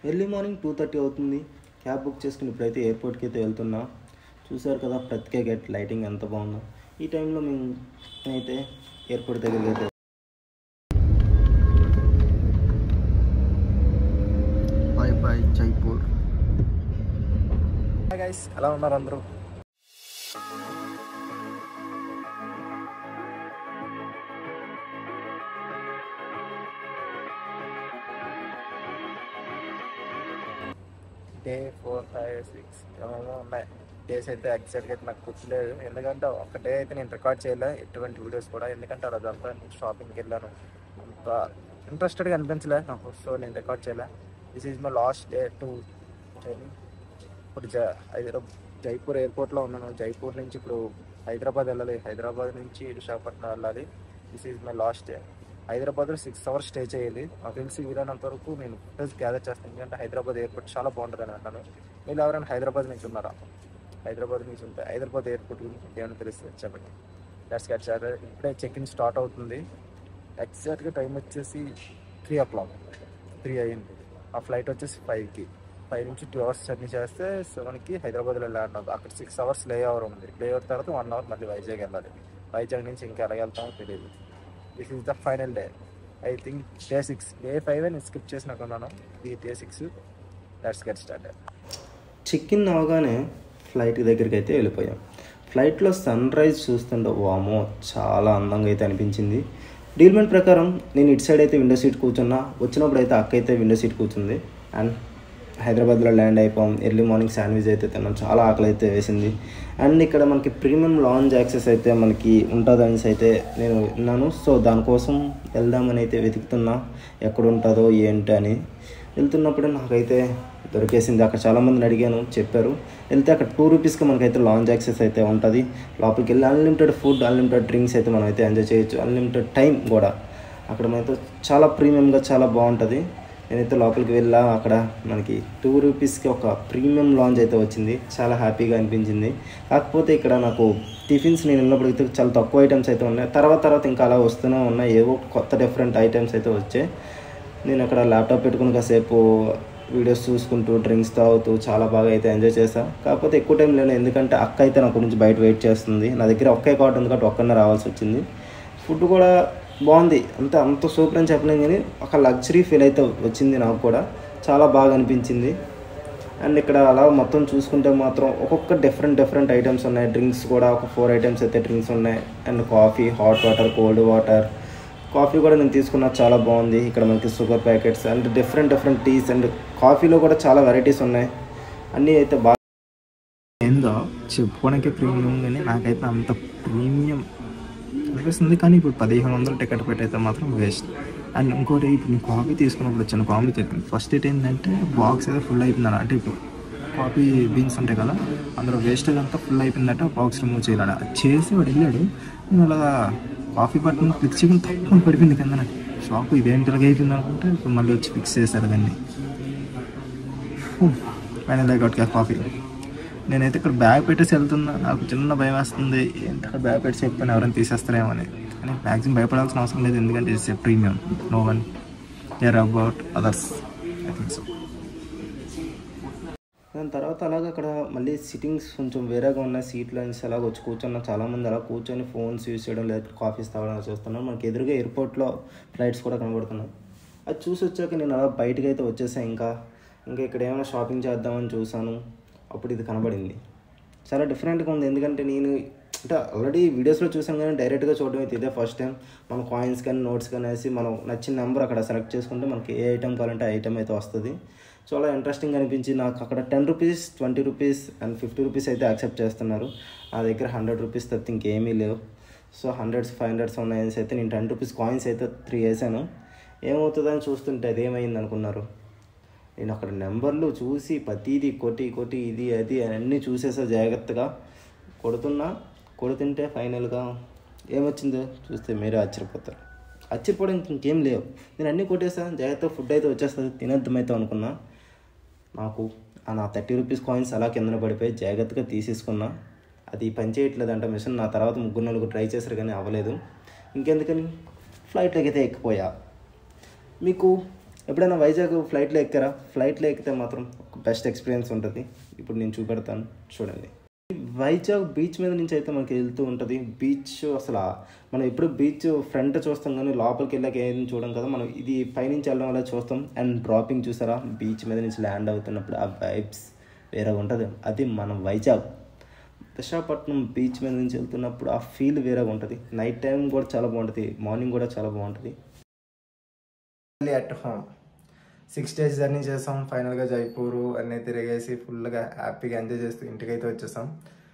early morning two thirty అవుతుంది cab book చేసుకుని ఇప్పుడైతే ఎయిర్పోర్ట్కి అయితే వెళ్తున్నా చూసారు కదా ప్రతికే గేట్ లైటింగ్ ఎంత బాగుందో ఈ టైంలో మేము అయితే ఎయిర్పోర్ట్ దగ్గరికి అయితే బాయ్ బాయ్ జైపూర్ గైస్ ఎలా ఉన్నారు అందరూ డే ఫోర్ ఫైవ్ సిక్స్ ఏమేమో ఉన్నాయి డేస్ అయితే ఎగ్జాక్ట్గా అయితే నాకు గుర్తులేదు ఎందుకంటే ఒక డే అయితే నేను రికార్డ్ చేయలే ఎటువంటి వీడియోస్ కూడా ఎందుకంటే అదంతా నేను షాపింగ్కి వెళ్ళాను అంత ఇంట్రెస్టెడ్గా అనిపించలే నాకు సో నేను రికార్డ్ చేయలే this is my last day to ఇప్పుడు జ హైదరాబాద్ జైపూర్ ఎయిర్పోర్ట్లో ఉన్నాను జైపూర్ నుంచి ఇప్పుడు హైదరాబాద్ వెళ్ళాలి హైదరాబాద్ నుంచి విశాఖపట్నం వెళ్ళాలి this is my last day హైదరాబాద్లో సిక్స్ అవర్స్ స్టే చేయాలి నాకు తెలిసి వీలైనంత వరకు నేను ఫుటేజ్ గ్యాదర్ చేస్తాను ఎందుకంటే హైదరాబాద్ ఎయిర్పోర్ట్ చాలా బాగుంటుంది అని అంటాను మీరు ఎవరైనా హైదరాబాద్ నుంచి ఉన్నారా హైదరాబాద్ నుంచి ఉంటే హైదరాబాద్ ఎయిర్పోర్ట్ గురించి ఏమైనా తెలుస్తుంది చెప్పండి దట్స్ గట్ సార్ ఇప్పుడే చెక్ ఇన్ స్టార్ట్ అవుతుంది ఎగ్జాక్ట్గా టైం వచ్చేసి త్రీ ఓ క్లాక్ త్రీ అయ్యింది ఆ ఫ్లైట్ వచ్చేసి ఫైవ్కి ఫైవ్ నుంచి టూ అవర్స్ జర్నీ చేస్తే సెవెన్కి హైదరాబాద్లో ల్యాండ్ అవుతుంది అక్కడ సిక్స్ అవర్స్ లే అవర్ ఉంది లే అవర్ తర్వాత వన్ అవర్ మళ్ళీ వైజాగ్ వెళ్ళాలి వైజాగ్ నుంచి ఇంకా ఎలా వెళ్తామో తెలియదు this is the final day I think day six day five నేను స్కిప్ చేసినట్టున్నాను ఇది day six that's get start check in అవగానే ఫ్లైట్ దగ్గరికి అయితే వెళ్ళిపోయాం ఫ్లైట్లో సన్ రైజ్ చూస్తుంటే వామో చాలా అందంగా అయితే అనిపించింది డీల్మెంట్ ప్రకారం నేను ఇటు సైడ్ అయితే విండో సీట్ కూర్చున్నా వచ్చినప్పుడు అయితే అక్క అయితే విండో సీట్ కూర్చుంది అండ్ హైదరాబాద్లో ల్యాండ్ అయిపోయాం ఎర్లీ మార్నింగ్ శాండ్విచ్ అయితే తిన్నాం చాలా ఆకలి అయితే వేసింది అండ్ ఇక్కడ మనకి ప్రీమియం లాంజ్ యాక్సెస్ అయితే మనకి ఉంటుందని అయితే నేను విన్నాను సో దానికోసం వెళ్దామని అయితే వెతుకుతున్నా ఎక్కడ ఉంటుందో ఏంటి అని వెళ్తున్నప్పుడు నాకైతే దొరికేసింది అక్కడ చాలామందిని అడిగాను చెప్పారు వెళ్తే అక్కడ టూ రూపీస్కి మనకైతే లాంజ్ యాక్సెస్ అయితే ఉంటుంది లోపలికి వెళ్ళి అన్లిమిటెడ్ ఫుడ్ అన్లిమిటెడ్ డ్రింక్స్ అయితే మనం అయితే ఎంజాయ్ చేయొచ్చు అన్లిమిటెడ్ టైం కూడా అక్కడ మనతో చాలా ప్రీమియంగా చాలా బాగుంటుంది నేనైతే లోపలికి వెళ్ళా అక్కడ మనకి టూ రూపీస్కి ఒక ప్రీమియం లాంజ్ అయితే వచ్చింది చాలా హ్యాపీగా అనిపించింది కాకపోతే ఇక్కడ నాకు టిఫిన్స్ నేను వెళ్ళినప్పుడు చాలా తక్కువ ఐటమ్స్ అయితే ఉన్నాయి తర్వాత తర్వాత ఇంకా అలా వస్తూనే ఉన్నాయి ఏవో కొత్త డిఫరెంట్ ఐటమ్స్ అయితే వచ్చాయి నేను అక్కడ ల్యాప్టాప్ పెట్టుకుని కాసేపు వీడియోస్ చూసుకుంటూ డ్రింక్స్ తాగుతూ చాలా బాగా అయితే ఎంజాయ్ చేశాను కాకపోతే ఎక్కువ టైం లేను ఎందుకంటే అక్క అయితే నా గురించి బయట వెయిట్ చేస్తుంది నా దగ్గర ఒకే కార్డు ఉంది కాబట్టి ఒక్కనే రావాల్సి వచ్చింది ఫుడ్ కూడా బాగుంది అంత అంత సూపర్ అని చెప్పలేం కానీ ఒక లగ్జరీ ఫీల్ అయితే వచ్చింది నాకు కూడా చాలా బాగా అనిపించింది అండ్ ఇక్కడ అలా మొత్తం చూసుకుంటే మాత్రం ఒక్కొక్క డిఫరెంట్ డిఫరెంట్ ఐటమ్స్ ఉన్నాయి డ్రింక్స్ కూడా ఒక ఫోర్ ఐటమ్స్ అయితే డ్రింక్స్ ఉన్నాయి and coffee hot water cold water coffee కూడా నేను తీసుకున్నా చాలా బాగుంది ఇక్కడ మనకి sugar packets and different different teas and కాఫీలో కూడా చాలా వెరైటీస్ ఉన్నాయి అన్నీ అయితే బాగా ఏందో చెప్పుకోవడానికి ప్రీమియం కానీ నాకైతే అంత ప్రీమియం అనిపిస్తుంది కానీ ఇప్పుడు పదిహేను వందలు టికెట్ పెట్టయితే మాత్రం వేస్ట్ అండ్ ఇంకోటి ఇప్పుడు నేను కాఫీ తీసుకున్నప్పుడు వచ్చిన కాఫీ చెప్పింది ఫస్ట్ ఇట్ ఏంటంటే బాక్స్ అయితే ఫుల్ అయిపోయింది అంటే ఇప్పుడు కాఫీ బీన్స్ ఉంటాయి కదా అందులో వేస్టేజ్ అంతా ఫుల్ అయిపోయిందంటే బాక్స్ రిమూవ్ చేయాలి అది చేసి వాడు వెళ్ళాడు నేను అలాగా కాఫీ బట్టన్ క్లిక్ చేయడం తప్పని పడిపోయింది కింద షాప్ ఇదేంటి ఇలాగ అయిపోయింది అనుకుంటే ఇప్పుడు మళ్ళీ వచ్చి ఫిక్స్ చేశారు దాన్ని ఫైనల్ గట్ కాఫీ నేనైతే ఇక్కడ బ్యాగ్ పెట్టేసి వెళ్తున్నా నాకు చిన్న భయం వేస్తుంది ఏంటంటే బ్యాగ్ పెట్టేసి చెప్పాను ఎవరైనా తీసేస్తారేమో అని కానీ మ్యాక్సిమం భయపడాల్సిన అవసరం లేదు ఎందుకంటే it's a premium no one care about others I think so దాని తర్వాత అలాగే అక్కడ మళ్ళీ సిట్టింగ్స్ కొంచెం వేరేగా ఉన్నాయి సీట్లు అనేసి అలాగ వచ్చి కూర్చున్నా చాలామంది అలా కూర్చొని ఫోన్స్ యూస్ చేయడం లేదా కాఫీస్ తాగడం చూస్తున్నాం మనకి ఎదురుగా ఎయిర్పోర్ట్లో ఫ్లైట్స్ కూడా కనబడుతున్నాయి అది చూసి వచ్చాక నేను అలా బయటకు అయితే వచ్చేసాను ఇంకా ఇంకా ఇక్కడ ఏమైనా షాపింగ్ చేద్దామని చూసాను అప్పుడు ఇది కనబడింది చాలా డిఫరెంట్గా ఉంది ఎందుకంటే నేను అంటే ఆల్రెడీ వీడియోస్లో చూసాను కానీ డైరెక్ట్గా చూడడం అయితే ఇదే ఫస్ట్ టైం మన కాయిన్స్ కానీ నోట్స్ కానీ వేసి మనం నచ్చిన నెంబర్ అక్కడ సెలెక్ట్ చేసుకుంటే మనకి ఏ ఐటమ్ కావాలంటే ఆ ఐటమ్ అయితే వస్తుంది చాలా ఇంట్రెస్టింగ్ అనిపించి నాకు అక్కడ ten rupees twenty rupees and fifty rupees అయితే యాక్సెప్ట్ చేస్తున్నారు నా దగ్గర హండ్రెడ్ రూపీస్ తప్పితే ఇంకేమీ లేవు సో హండ్రెడ్స్ ఫైవ్ హండ్రెడ్స్ ఉన్నాయని అయితే నేను టెన్ రూపీస్ కాయిన్స్ అయితే త్రీ వేసాను ఏమవుతుందని చూస్తుంటే అది ఏమైంది అనుకున్నారు నేను అక్కడ నెంబర్లు చూసి ప్రతిదీ కొట్టి కొట్టి ఇది అది అన్నీ చూసేసా జాగ్రత్తగా కొడుతున్నా కొడుతుంటే ఫైనల్గా ఏమొచ్చిందో చూస్తే మీరే ఆశ్చర్యపోతారు ఆశ్చర్యపోవడానికి ఇంకేం లేవు నేను అన్నీ కొట్టేసా జాగ్రత్తగా ఫుడ్ అయితే వచ్చేస్తుంది తినద్దమైతే అనుకున్నా నాకు ఆ నా థర్టీ రూపీస్ కాయిన్స్ అలా కిందన పడిపోయి జాగ్రత్తగా తీసేసుకున్నా అది పని చేయట్లేదంట మిషన్ నా తర్వాత ముగ్గురు నలుగురు ట్రై చేశారు కానీ అవ్వలేదు ఇంకెందుకని ఫ్లైట్లోకి అయితే ఎక్కిపోయా మీకు ఎప్పుడైనా వైజాగ్ ఫ్లైట్లో ఎక్కారా ఫ్లైట్లో ఎక్కితే మాత్రం ఒక బెస్ట్ ఎక్స్పీరియన్స్ ఉంటుంది ఇప్పుడు నేను చూపెడతాను చూడండి వైజాగ్ బీచ్ మీద నుంచి అయితే మనకి వెళ్తూ ఉంటుంది బీచ్ అసలు ఆ- మనం ఎప్పుడు బీచ్ ఫ్రంట్ చూస్తాం కానీ లోపలికి వెళ్ళాక ఏం చూడం కదా మనం ఇది పైనుంచి వెళ్ళడం వల్ల చూస్తాం అండ్ డ్రాపింగ్ చూసారా బీచ్ మీద నుంచి ల్యాండ్ అవుతున్నప్పుడు ఆ వైబ్స్ వేరే ఉంటుంది అది మన వైజాగ్ విశాఖపట్నం బీచ్ మీద నుంచి వెళ్తున్నప్పుడు ఆ ఫీల్ వేరేగా ఉంటుంది నైట్ టైం కూడా చాలా బాగుంటుంది మార్నింగ్ కూడా చాలా బాగుంటుంది at home six days journey చేసాం ఫైనల్గా జైపూర్ అన్నీ తిరిగేసి ఫుల్గా హ్యాపీగా ఎంజాయ్ చేస్తూ ఇంటికైతే వచ్చేసాం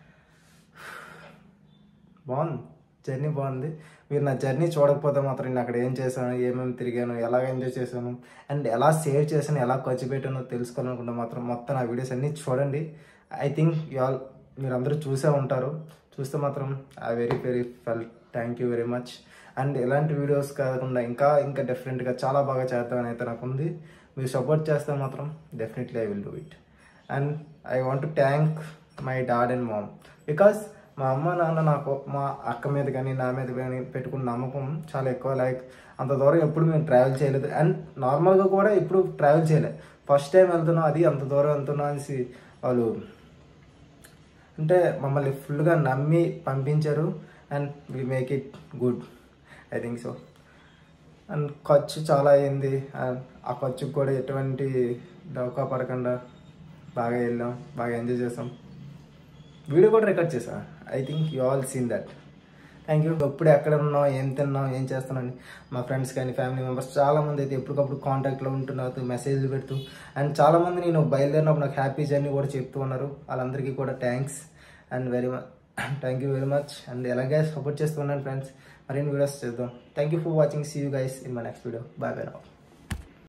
బాగుంది జర్నీ బాగుంది మీరు నా జర్నీ చూడకపోతే మాత్రం నేను అక్కడ ఏం చేశాను ఏమేమి తిరిగాను ఎలా ఎంజాయ్ చేశాను అండ్ ఎలా సేవ్ చేశాను ఎలా ఖర్చు పెట్టానో తెలుసుకోవాలనుకుంటే మాత్రం మొత్తం నా వీడియోస్ అన్నీ చూడండి ఐ థింక్ ఆల్ మీరు అందరూ చూసే ఉంటారు చూస్తే మాత్రం I very very fell thank you very much and ఇలాంటి వీడియోస్ కాకుండా ఇంకా ఇంకా డిఫరెంట్గా చాలా బాగా చేద్దామని అయితే నాకు ఉంది మీరు సపోర్ట్ చేస్తే మాత్రం definitely I will do it and I want to thank my dad and mom because మా అమ్మ నాన్న నాకు మా అక్క మీద కానీ నా మీద కానీ పెట్టుకున్న నమ్మకం చాలా ఎక్కువ లైక్ అంత దూరం ఎప్పుడు మేము ట్రావెల్ చేయలేదు అండ్ నార్మల్గా కూడా ఎప్పుడు ట్రావెల్ చేయలేదు ఫస్ట్ టైం వెళ్తున్నాం అది అంత దూరం వెళ్తున్నాం అనేసి వాళ్ళు అంటే మమ్మల్ని ఫుల్గా నమ్మి పంపించారు and we make it good I think so and ఖర్చు చాలా అయింది అండ్ ఆ ఖర్చుకు కూడా ఎటువంటి డౌకా పడకుండా బాగా వెళ్ళాం బాగా ఎంజాయ్ చేసాం వీడియో కూడా రికార్డ్ చేసా I think you all seen that thank you ఎప్పుడు ఎక్కడ ఉన్నాం ఏం తిన్నాం ఏం చేస్తున్నాం మా ఫ్రెండ్స్ కానీ ఫ్యామిలీ మెంబర్స్ చాలా మంది అయితే ఎప్పటికప్పుడు కాంటాక్ట్లో ఉంటున్నారు మెసేజ్లు పెడుతూ అండ్ చాలా మంది నేను బయలుదేరినప్పుడు నాకు హ్యాపీ జర్నీ కూడా చెప్తూ ఉన్నారు వాళ్ళందరికీ కూడా thanks and very much thank you very much and ఎలాగే సపోర్ట్ చేస్తున్నాను ఫ్రెండ్స్ మరిన్ని వీడియోస్ చేద్దాం thank you for watching see you guys in my next video bye bye now